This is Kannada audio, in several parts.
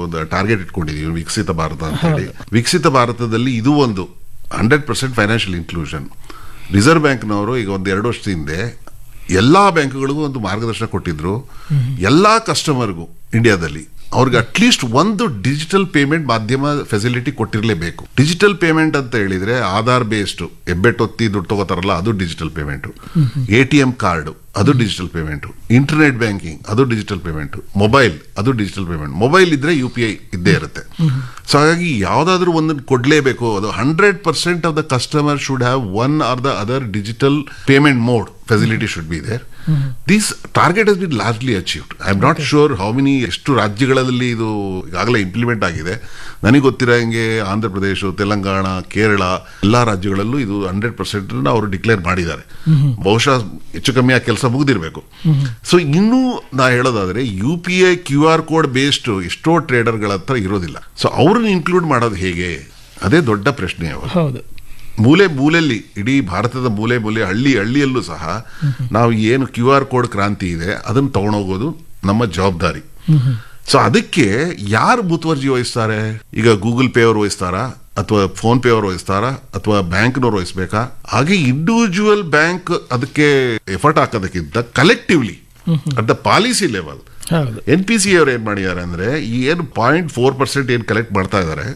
ಒಂದು ಟಾರ್ಗೆಟ್ ಇಟ್ಕೊಂಡಿದೀವಿ ವಿಕಸಿತ ಭಾರತ ಅಂತ ಹೇಳಿ ವಿಕಸಿತ ಭಾರತದಲ್ಲಿ ಇದು ಒಂದು hundred percent financial inclusion reserve ಬ್ಯಾಂಕ್ನವರು ಈಗ ಒಂದು ಎರಡು ವರ್ಷದ ಹಿಂದೆ ಎಲ್ಲಾ ಬ್ಯಾಂಕ್ಗಳಿಗೂ ಒಂದು ಮಾರ್ಗದರ್ಶನ ಕೊಟ್ಟಿದ್ರು ಎಲ್ಲಾ ಕಸ್ಟಮರ್ಗೂ ಇಂಡಿಯಾದಲ್ಲಿ ಅವ್ರಿಗೆ ಅಟ್ಲೀಸ್ಟ್ ಒಂದು ಡಿಜಿಟಲ್ ಪೇಮೆಂಟ್ ಮಾಧ್ಯಮ ಫೆಸಿಲಿಟಿ ಕೊಟ್ಟಿರಲೇಬೇಕು ಡಿಜಿಟಲ್ ಪೇಮೆಂಟ್ ಅಂತ ಹೇಳಿದ್ರೆ ಆಧಾರ್ ಬೇಸ್ಡ್ ಹೆಬ್ಬೆಟ್ಟೊತ್ತಿ ದುಡ್ಡು ತಗೋತಾರಲ್ಲ ಅದು digital payment A T M card ಅದು ಡಿಜಿಟಲ್ ಪೇಮೆಂಟ್ ಇಂಟರ್ನೆಟ್ ಬ್ಯಾಂಕಿಂಗ್ ಅದು ಡಿಜಿಟಲ್ ಪೇಮೆಂಟ್ ಮೊಬೈಲ್ ಅದು ಡಿಜಿಟಲ್ ಪೇಮೆಂಟ್ ಮೊಬೈಲ್ ಇದ್ರೆ ಯು ಪಿ ಐ ಇದ್ದೇ ಇರುತ್ತೆ ಸೊ ಹಾಗಾಗಿ ಯಾವ್ದಾದ್ರು ಒಂದನ್ನು ಕೊಡ್ಲೇಬೇಕು ಅದು hundred percent of the customer should have one or the other digital payment mode facility should be there this target ಹಸ್ been largely achieved I am not sure how many ಎಷ್ಟು ರಾಜ್ಯಗಳಲ್ಲಿ ಇದು ಈಗಾಗಲೇ ಇಂಪ್ಲಿಮೆಂಟ್ ಆಗಿದೆ ನನಗೆ ಗೊತ್ತಿರೋ ಹಂಗೆ ಆಂಧ್ರ ಪ್ರದೇಶ ತೆಲಂಗಾಣ ಕೇರಳ ಎಲ್ಲಾ ರಾಜ್ಯಗಳಲ್ಲೂ ಇದು ಹಂಡ್ರೆಡ್ ಪರ್ಸೆಂಟ್ ಅವರು ಡಿಕ್ಲೇರ್ ಮಾಡಿದ್ದಾರೆ ಬಹುಶಃ ಹೆಚ್ಚು ಕಮ್ಮಿ ಆ ಕೆಲಸ ಮುಗಿದಿರಬೇಕು ಸೊ ಇನ್ನೂ ನಾ ಹೇಳೋದಾದ್ರೆ U P I Q R code based ಎಷ್ಟೋ ಟ್ರೇಡರ್ಗಳ ಹತ್ರ ಇರೋದಿಲ್ಲ ಸೊ ಅವ್ರನ್ನ ಇನ್ಕ್ಲೂಡ್ ಮಾಡೋದು ಹೇಗೆ ಅದೇ ದೊಡ್ಡ ಪ್ರಶ್ನೆ ಅವರು ಹೌದು ಮೂಲೆ ಮೂಲೆಯಲ್ಲಿ ಇಡೀ ಭಾರತದ ಮೂಲೆ ಮೂಲೆ ಹಳ್ಳಿ ಹಳ್ಳಿಯಲ್ಲೂ ಸಹ ನಾವು ಏನು ಕ್ಯೂ ಆರ್ ಕೋಡ್ ಕ್ರಾಂತಿ ಇದೆ ಅದನ್ನು ತಗೊಂಡೋಗೋದು ನಮ್ಮ ಜವಾಬ್ದಾರಿ ಸೊ ಅದಕ್ಕೆ ಯಾರು ಮುತುವರ್ಜಿ ವಹಿಸ್ತಾರೆ ಈಗ ಗೂಗಲ್ ಪೇ ಅವರು ವಹಿಸ್ತಾರಾ ಅಥವಾ ಫೋನ್ ಪೇ ಅವರು ವಹಿಸ್ತಾರಾ ಅಥವಾ ಬ್ಯಾಂಕ್ನವ್ರು ವಹಿಸ್ಬೇಕಾ ಹಾಗೆ ಇಂಡಿವಿಜುವಲ್ ಬ್ಯಾಂಕ್ ಅದಕ್ಕೆ ಎಫರ್ಟ್ ಹಾಕೋದಕ್ಕಿಂತ collectively at the policy level ಹೌದು ಎನ್ ಪಿ ಸಿ ಅವ್ರು ಏನ್ ಮಾಡಿದ್ದಾರೆ ಅಂದ್ರೆ ಈ ಏನು ಪಾಯಿಂಟ್ ಫೋರ್ ಪರ್ಸೆಂಟ್ ಏನ್ ಕಲೆಕ್ಟ್ ಮಾಡ್ತಾ ಇದ್ದಾರೆ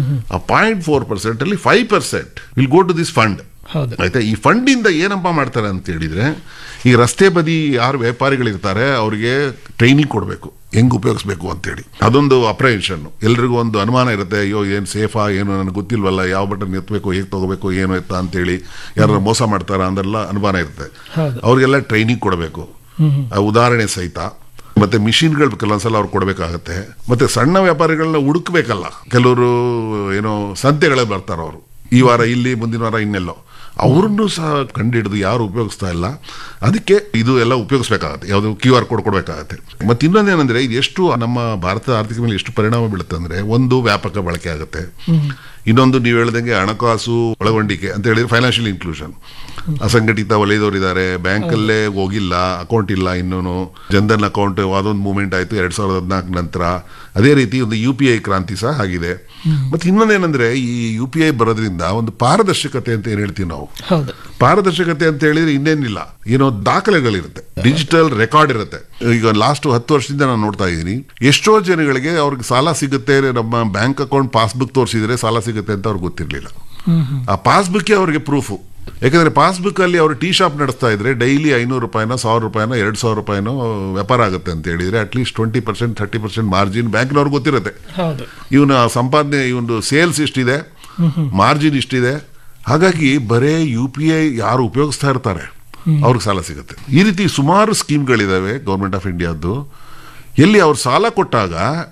ಆ ಪಾಯಿಂಟ್ ಫೋರ್ ಪರ್ಸೆಂಟ್ ಅಲ್ಲಿ five percent will go to this fund ಹೌದು ಆಯ್ತಾ ಈ ಫಂಡ್ ಇಂದ ಏನಪ್ಪ ಮಾಡ್ತಾರೆ ಅಂತ ಹೇಳಿದ್ರೆ ಈ ರಸ್ತೆ ಬದಿ ಯಾರು ವ್ಯಾಪಾರಿಗಳಿರ್ತಾರೆ ಅವರಿಗೆ ಟ್ರೈನಿಂಗ್ ಕೊಡಬೇಕು ಹೆಂಗ್ ಉಪಯೋಗಿಸ್ಬೇಕು ಅಂತೇಳಿ ಅದೊಂದು ಅಪ್ರಹೆನ್ಷನ್ ಎಲ್ರಿಗೂ ಒಂದು ಅನುಮಾನ ಇರುತ್ತೆ ಅಯ್ಯೋ ಏನ್ ಸೇಫಾ ಏನು ನನಗೆ ಗೊತ್ತಿಲ್ವಲ್ಲ ಯಾವ ಬಟನ್ ಎತ್ತಬೇಕು ಹೇಗೆ ತಗೋಬೇಕು ಏನು ಎತ್ತ ಅಂತೇಳಿ ಯಾರು ಮೋಸ ಮಾಡ್ತಾರ ಅಂದೆಲ್ಲ ಅನುಮಾನ ಇರುತ್ತೆ ಹೌದು. ಅವ್ರಿಗೆಲ್ಲ ಟ್ರೈನಿಂಗ್ ಕೊಡಬೇಕು ಆ ಉದಾಹರಣೆ ಸಹಿತ ಮತ್ತೆ ಮಿಷಿನ್ಗಳು ಕೆಲವೊಂದ್ಸಲ ಅವ್ರು ಕೊಡಬೇಕಾಗತ್ತೆ ಮತ್ತೆ ಸಣ್ಣ ವ್ಯಾಪಾರಿಗಳನ್ನ ಹುಡುಕ್ಬೇಕಲ್ಲ ಕೆಲವರು ಏನೋ ಸಂತೆಗಳಲ್ಲಿ ಬರ್ತಾರ ಅವರು ಈ ವಾರ ಇಲ್ಲಿ ಮುಂದಿನ ವಾರ ಇನ್ನೆಲ್ಲೋ ಅವ್ರನ್ನು ಸಹ ಕಂಡಿಡಿದು ಯಾರು ಉಪಯೋಗಿಸ್ತಾ ಇಲ್ಲ ಅದಕ್ಕೆ ಇದು ಎಲ್ಲ ಉಪಯೋಗಿಸ್ಬೇಕಾಗತ್ತೆ ಯಾವುದು ಕ್ಯೂ ಆರ್ ಕೋಡ್ ಕೊಡಬೇಕಾಗತ್ತೆ ಮತ್ತೆ ಇನ್ನೊಂದೇನಂದ್ರೆ ಇದು ಎಷ್ಟು ನಮ್ಮ ಭಾರತದ ಆರ್ಥಿಕ ಮೇಲೆ ಎಷ್ಟು ಪರಿಣಾಮ ಬೀಳುತ್ತೆ ಅಂದ್ರೆ ಒಂದು ವ್ಯಾಪಕ ಬಳಕೆ ಆಗುತ್ತೆ ಇನ್ನೊಂದು ನೀವು ಹೇಳ್ದಂಗೆ ಹಣಕಾಸು ಒಳಗೊಂಡಿಕೆ ಅಂತ ಹೇಳಿದ್ರೆ ಫೈನಾನ್ಷಿಯಲ್ ಇನ್ಕ್ಲೂಷನ್ ಅಸಂಘಟಿತ ವಲಯದವರಿದ್ದಾರೆ ಬ್ಯಾಂಕಲ್ಲೇ ಹೋಗಿಲ್ಲ ಅಕೌಂಟ್ ಇಲ್ಲ ಇನ್ನೂನು ಜನ್ಧನ್ ಅಕೌಂಟ್ ಅದೊಂದು ಮೂವ್ಮೆಂಟ್ ಆಯ್ತು ಎರಡ್ ಸಾವಿರದ ಹದಿನಾಲ್ಕು ನಂತರ ಅದೇ ರೀತಿ ಒಂದು ಯು ಪಿ ಐ ಕ್ರಾಂತಿ ಸಹ ಆಗಿದೆ ಮತ್ತೆ ಇನ್ನೊಂದೇನಂದ್ರೆ ಈ ಯು ಪಿ ಐ ಬರೋದ್ರಿಂದ ಒಂದು ಪಾರದರ್ಶಕತೆ ಅಂತ ಏನ್ ಹೇಳ್ತೀವಿ ನಾವು ಹೌದು ಪಾರದರ್ಶಕತೆ ಅಂತ ಹೇಳಿದ್ರೆ ಇನ್ನೇನಿಲ್ಲ ಏನೋ ದಾಖಲೆಗಳಿರುತ್ತೆ ಡಿಜಿಟಲ್ ರೆಕಾರ್ಡ್ ಇರುತ್ತೆ ಈಗ ಲಾಸ್ಟ್ ಹತ್ತು ವರ್ಷದಿಂದ ನಾನು ನೋಡ್ತಾ ಇದ್ದೀನಿ ಎಷ್ಟೋ ಜನಗಳಿಗೆ ಅವ್ರಿಗೆ ಸಾಲ ಸಿಗುತ್ತೆ ನಮ್ಮ ಬ್ಯಾಂಕ್ ಅಕೌಂಟ್ ಪಾಸ್ಬುಕ್ ತೋರಿಸಿದ್ರೆ ಸಾಲ ಸಿಗುತ್ತೆ ಅಂತ ಅವ್ರಿಗೆ ಗೊತ್ತಿರಲಿಲ್ಲ ಆ ಪಾಸ್ಬುಕ್ ಅವ್ರಿಗೆ ಪ್ರೂಫು ಯಾಕಂದ್ರೆ ಪಾಸ್ಬುಕ್ ಅಲ್ಲಿ ಅವರು ಟೀ ಶಾಪ್ ನಡೆಸ್ತಾ ಇದ್ರೆ ಡೈಲಿ ಐನೂರು ರೂಪಾಯಿನ ಸಾವಿರ ರೂಪಾಯಿನ ಎರಡು ಸಾವಿರ ರೂಪಾಯಿನೋ ವ್ಯಾಪಾರ ಆಗುತ್ತೆ ಅಂತ ಹೇಳಿದ್ರೆ at least twenty percent thirty percent margin ಬ್ಯಾಂಕ್ನವ್ರಿಗೆ ಗೊತ್ತಿರುತ್ತೆ ಹೌದು ಇವನ ಸಂಪಾದನೆ ಇವನು ಸೇಲ್ಸ್ ಇಷ್ಟಿದೆ ಮಾರ್ಜಿನ್ ಇಷ್ಟಿದೆ ಹಾಗಾಗಿ ಬರೇ ಯು ಪಿ ಐ ಯಾರು ಉಪಯೋಗಿಸ್ತಾ ಇರ್ತಾರೆ ಅವ್ರಿಗೆ ಸಾಲ ಸಿಗುತ್ತೆ ಈ ರೀತಿ ಸುಮಾರು ಸ್ಕೀಮ್ಗಳಿದಾವೆ ಗೌರ್ಮೆಂಟ್ ಆಫ್ ಇಂಡಿಯಾದ್ದು ಎಲ್ಲಿ ಅವ್ರು ಸಾಲ ಕೊಟ್ಟಾಗ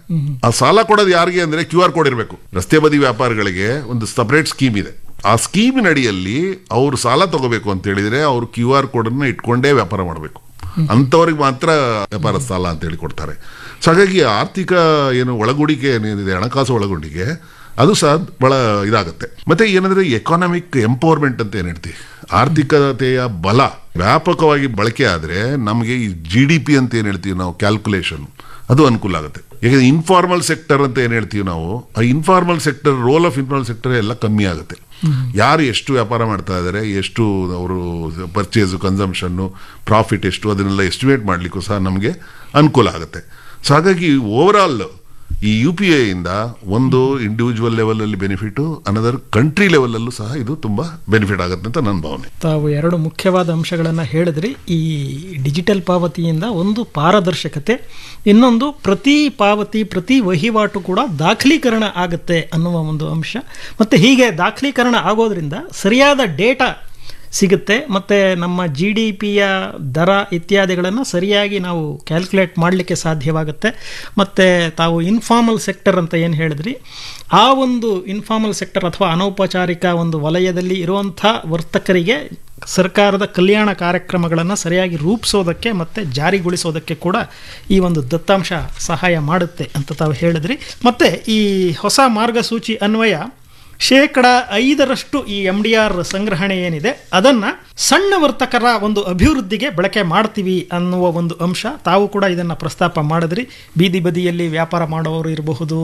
ಆ ಸಾಲ ಕೊಡೋದು ಯಾರಿಗೆ ಅಂದ್ರೆ ಕ್ಯೂ ಆರ್ ಕೋಡ್ ಇರಬೇಕು ರಸ್ತೆ ಬದಿ ವ್ಯಾಪಾರಿಗಳಿಗೆ ಒಂದು ಸಪರೇಟ್ ಸ್ಕೀಮ್ ಇದೆ ಆ ಸ್ಕೀಮಿನ ಅಡಿಯಲ್ಲಿ ಅವ್ರು ಸಾಲ ತಗೋಬೇಕು ಅಂತ ಹೇಳಿದ್ರೆ ಅವ್ರು ಕ್ಯೂ ಆರ್ ಕೋಡ್ ಅನ್ನ ಇಟ್ಕೊಂಡೇ ವ್ಯಾಪಾರ ಮಾಡಬೇಕು ಅಂಥವ್ರಿಗೆ ಮಾತ್ರ ವ್ಯಾಪಾರ ಸಾಲ ಅಂತ ಹೇಳಿ ಕೊಡ್ತಾರೆ ಸೊ ಹಾಗಾಗಿ ಆರ್ಥಿಕ ಏನು ಒಳಗೂಡಿಕೆ ಏನಿದೆ ಹಣಕಾಸು ಒಳಗೊಂಡಿಗೆ ಅದು ಸಹ ಬಹಳ ಇದಾಗುತ್ತೆ ಮತ್ತೆ ಏನಂದ್ರೆ ಎಕಾನಮಿಕ್ ಎಂಪವರ್ಮೆಂಟ್ ಅಂತ ಏನ್ ಹೇಳ್ತೀವಿ ಆರ್ಥಿಕತೆಯ ಬಲ ವ್ಯಾಪಕವಾಗಿ ಬಳಕೆ ಆದ್ರೆ ನಮಗೆ ಈ ಜಿ ಡಿ ಪಿ ಅಂತ ಏನ್ ಹೇಳ್ತೀವಿ ನಾವು ಕ್ಯಾಲ್ಕುಲೇಷನ್ ಅದು ಅನುಕೂಲ ಆಗುತ್ತೆ ಯಾಕಂದ್ರೆ ಇನ್ಫಾರ್ಮಲ್ ಸೆಕ್ಟರ್ ಅಂತ ಏನ್ ಹೇಳ್ತೀವಿ ನಾವು ಆ informal sector role of informal sector ಎಲ್ಲ ಕಮ್ಮಿ ಆಗುತ್ತೆ ಯಾರು ಎಷ್ಟು ವ್ಯಾಪಾರ ಮಾಡ್ತಾ ಇದ್ದಾರೆ ಎಷ್ಟು ಅವರು ಪರ್ಚೇಸ್ ಕನ್ಸಂಪ್ಷನ್ ಪ್ರಾಫಿಟ್ ಎಷ್ಟು ಅದನ್ನೆಲ್ಲ ಎಸ್ಟಿಮೇಟ್ ಮಾಡ್ಲಿಕ್ಕೂ ಸಹ ನಮಗೆ ಅನುಕೂಲ ಆಗುತ್ತೆ ಸೊ ಹಾಗಾಗಿ ಓವರ್ ಆಲ್ ಈ ಯು ಪಿ ಐ ಇಂದ ಒಂದು ಇಂಡಿವಿಜುವಲ್ ಲೆವೆಲ್ ಅಲ್ಲಿ ಬೆನಿಫಿಟ್ ಅನದರ್ ಕಂಟ್ರಿ ಲೆವೆಲ್ ಅಲ್ಲೂ ಸಹ ಇದು ತುಂಬಾ ಬೆನಿಫಿಟ್ ಆಗುತ್ತೆ ಅಂತ ನನ್ನ ಭಾವನೆ ತಾವು ಎರಡು ಮುಖ್ಯವಾದ ಅಂಶಗಳನ್ನು ಹೇಳಿದ್ರಿ ಈ ಡಿಜಿಟಲ್ ಪಾವತಿಯಿಂದ ಒಂದು ಪಾರದರ್ಶಕತೆ ಇನ್ನೊಂದು ಪ್ರತಿ ಪಾವತಿ ಪ್ರತಿ ವಹಿವಾಟು ಕೂಡ ದಾಖಲೀಕರಣ ಆಗುತ್ತೆ ಅನ್ನುವ ಒಂದು ಅಂಶ ಮತ್ತು ಹೀಗೆ ದಾಖಲೀಕರಣ ಆಗೋದ್ರಿಂದ ಸರಿಯಾದ ಡೇಟಾ ಸಿಗುತ್ತೆ ಮತ್ತು ನಮ್ಮ ಜಿ ಡಿ ಪಿಯ ದರ ಇತ್ಯಾದಿಗಳನ್ನು ಸರಿಯಾಗಿ ನಾವು ಕ್ಯಾಲ್ಕುಲೇಟ್ ಮಾಡಲಿಕ್ಕೆ ಸಾಧ್ಯವಾಗುತ್ತೆ ಮತ್ತು ತಾವು ಇನ್ಫಾರ್ಮಲ್ ಸೆಕ್ಟರ್ ಅಂತ ಏನು ಹೇಳಿದ್ರಿ ಆ ಒಂದು ಇನ್ಫಾರ್ಮಲ್ ಸೆಕ್ಟರ್ ಅಥವಾ ಅನೌಪಚಾರಿಕ ಒಂದು ವಲಯದಲ್ಲಿ ಇರುವಂಥ ವರ್ತಕರಿಗೆ ಸರ್ಕಾರದ ಕಲ್ಯಾಣ ಕಾರ್ಯಕ್ರಮಗಳನ್ನು ಸರಿಯಾಗಿ ರೂಪಿಸೋದಕ್ಕೆ ಮತ್ತು ಜಾರಿಗೊಳಿಸೋದಕ್ಕೆ ಕೂಡ ಈ ಒಂದು ದತ್ತಾಂಶ ಸಹಾಯ ಮಾಡುತ್ತೆ ಅಂತ ತಾವು ಹೇಳಿದ್ರಿ ಮತ್ತು ಈ ಹೊಸ ಮಾರ್ಗಸೂಚಿ ಅನ್ವಯ ಶೇಕಡ ಐದರಷ್ಟು ಈ ಎಂ ಡಿ ಆರ್ ಸಂಗ್ರಹಣೆ ಏನಿದೆ ಅದನ್ನು ಸಣ್ಣ ವರ್ತಕರ ಒಂದು ಅಭಿವೃದ್ಧಿಗೆ ಬಳಕೆ ಮಾಡ್ತೀವಿ ಅನ್ನುವ ಒಂದು ಅಂಶ ತಾವು ಕೂಡ ಇದನ್ನು ಪ್ರಸ್ತಾಪ ಮಾಡಿದ್ರಿ ಬೀದಿ ಬದಿಯಲ್ಲಿ ವ್ಯಾಪಾರ ಮಾಡೋರು ಇರಬಹುದು